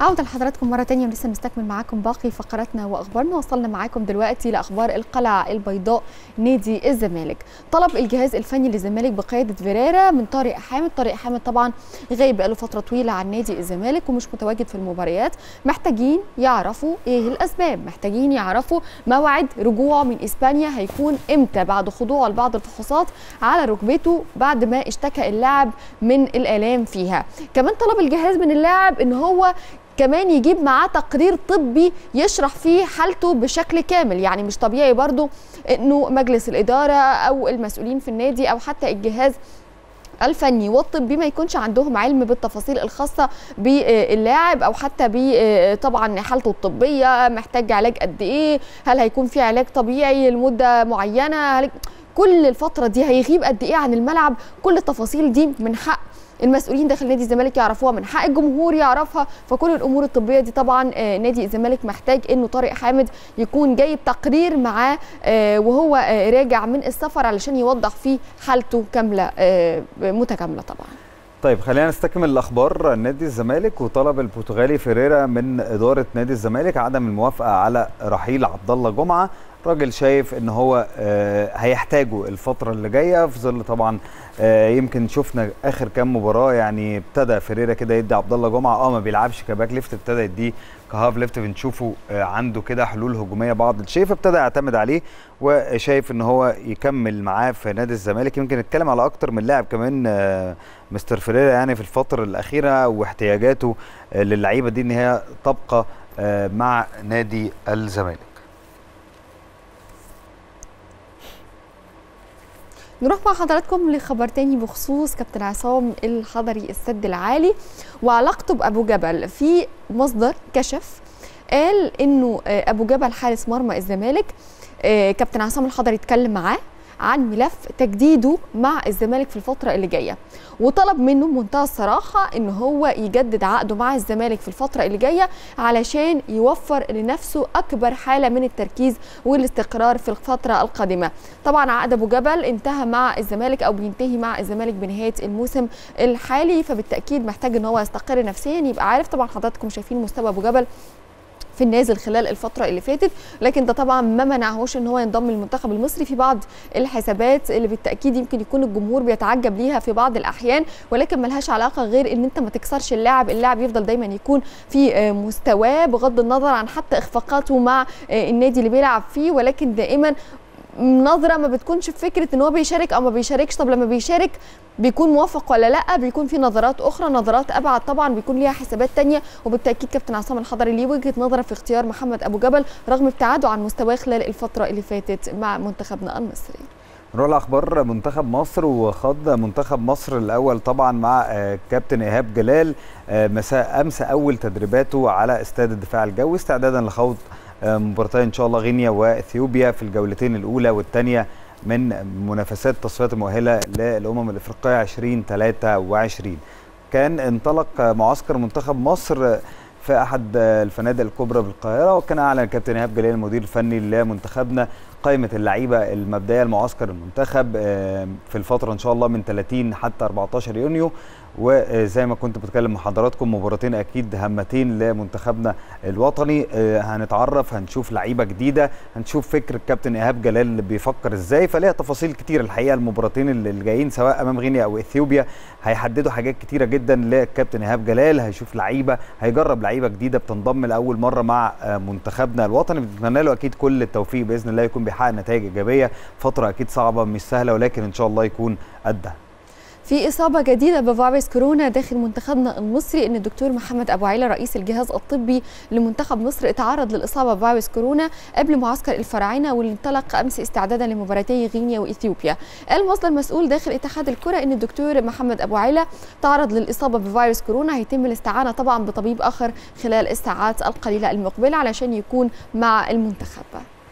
عودة لحضراتكم مرة تانية ولسه مستكمل معاكم باقي فقراتنا وأخبارنا وصلنا معاكم دلوقتي لأخبار القلعة البيضاء نادي الزمالك طلب الجهاز الفني للزمالك بقيادة فيريرا من طارق حامد طارق حامد طبعا غايب بقاله فترة طويلة عن نادي الزمالك ومش متواجد في المباريات محتاجين يعرفوا ايه الأسباب محتاجين يعرفوا موعد رجوعه من إسبانيا هيكون امتى بعد خضوعه لبعض الفحوصات على ركبته بعد ما اشتكى اللاعب من الآلام فيها كمان طلب الجهاز من اللاعب ان هو كمان يجيب معاه تقرير طبي يشرح فيه حالته بشكل كامل يعني مش طبيعي برضو انه مجلس الاداره او المسؤولين في النادي او حتى الجهاز الفني والطبي ما يكونش عندهم علم بالتفاصيل الخاصه باللاعب او حتى ب طبعا حالته الطبيه محتاج علاج قد ايه هل هيكون في علاج طبيعي لمده معينه هل كل الفتره دي هيغيب قد ايه عن الملعب كل التفاصيل دي من حق المسؤولين داخل نادي الزمالك يعرفوها من حق الجمهور يعرفها فكل الامور الطبيه دي طبعا نادي الزمالك محتاج انه طارق حامد يكون جايب تقرير معاه وهو راجع من السفر علشان يوضح فيه حالته كامله متكامله طبعا طيب خلينا نستكمل الاخبار نادي الزمالك وطلب البرتغالي فيريرا من اداره نادي الزمالك عدم الموافقه على رحيل عبد الله جمعه راجل شايف ان هو هيحتاجه الفتره اللي جايه في ظل طبعا يمكن شفنا اخر كام مباراه يعني ابتدى فيريرا كده يدي عبد الله جمعه اه ما بيلعبش كباك ليفت ابتدى يديه كهاف ليفت بنشوفه عنده كده حلول هجوميه بعض الشيء فابتدى يعتمد عليه وشايف ان هو يكمل معاه في نادي الزمالك يمكن نتكلم على اكتر من لاعب كمان مستر فيريرا يعني في الفتره الاخيره واحتياجاته للعيبه دي ان هي تبقى مع نادي الزمالك نروح مع حضراتكم لخبر تاني بخصوص كابتن عصام الحضري السد العالي وعلاقته بابو جبل في مصدر كشف قال انه ابو جبل حارس مرمى الزمالك كابتن عصام الحضري اتكلم معاه عن ملف تجديده مع الزمالك في الفترة اللي جاية وطلب منه بمنتهى الصراحة ان هو يجدد عقده مع الزمالك في الفترة اللي جاية علشان يوفر لنفسه اكبر حالة من التركيز والاستقرار في الفترة القادمة طبعا عقد ابو جبل انتهى مع الزمالك او بينتهي مع الزمالك بنهاية الموسم الحالي فبالتأكيد محتاج ان هو يستقر نفسيا يبقى عارف طبعا حضراتكم شايفين مستوى ابو جبل في النازل خلال الفتره اللي فاتت لكن ده طبعا ما منعهوش ان هو ينضم للمنتخب المصري في بعض الحسابات اللي بالتاكيد يمكن يكون الجمهور بيتعجب ليها في بعض الاحيان ولكن ملهاش علاقه غير ان انت ما تكسرش اللاعب اللاعب يفضل دايما يكون في مستواه بغض النظر عن حتى اخفاقاته مع النادي اللي بيلعب فيه ولكن دائما نظره ما بتكونش في فكره ان هو بيشارك او ما بيشاركش طب لما بيشارك بيكون موافق ولا لا بيكون في نظرات اخرى نظرات ابعد طبعا بيكون ليها حسابات تانية وبالتاكيد كابتن عصام الحضري ليه وجهه نظره في اختيار محمد ابو جبل رغم ابتعاده عن مستواه خلال الفتره اللي فاتت مع منتخبنا المصري نروح لاخبار منتخب مصر وخاض منتخب مصر الاول طبعا مع كابتن ايهاب جلال مساء امس اول تدريباته على استاد الدفاع الجوي استعدادا لخوض مباراتين ان شاء الله غينيا واثيوبيا في الجولتين الاولى والثانيه من منافسات التصفيات المؤهله للامم الافريقيه 2023 كان انطلق معسكر منتخب مصر في احد الفنادق الكبرى بالقاهره وكان اعلن كابتن ايهاب جلال المدير الفني لمنتخبنا قائمه اللعيبه المبدئيه لمعسكر المنتخب في الفتره ان شاء الله من 30 حتى 14 يونيو وزي ما كنت بتكلم مع حضراتكم مباراتين اكيد هامتين لمنتخبنا الوطني هنتعرف هنشوف لعيبه جديده هنشوف فكر الكابتن ايهاب جلال اللي بيفكر ازاي فليها تفاصيل كتير الحقيقه المباراتين اللي جايين سواء امام غينيا او اثيوبيا هيحددوا حاجات كتيره جدا للكابتن ايهاب جلال هيشوف لعيبه هيجرب لعيبه جديده بتنضم لاول مره مع منتخبنا الوطني بنتمنى له اكيد كل التوفيق باذن الله يكون بيحقق نتائج ايجابيه فتره اكيد صعبه مش سهله ولكن ان شاء الله يكون قدها في إصابة جديدة بفيروس كورونا داخل منتخبنا المصري إن الدكتور محمد أبو عيلة رئيس الجهاز الطبي لمنتخب مصر اتعرض للإصابة بفيروس كورونا قبل معسكر الفراعنة واللي انطلق أمس استعدادا لمباراتي غينيا وإثيوبيا. قال مصدر مسؤول داخل اتحاد الكرة إن الدكتور محمد أبو عيلة تعرض للإصابة بفيروس كورونا هيتم الاستعانة طبعا بطبيب آخر خلال الساعات القليلة المقبلة علشان يكون مع المنتخب.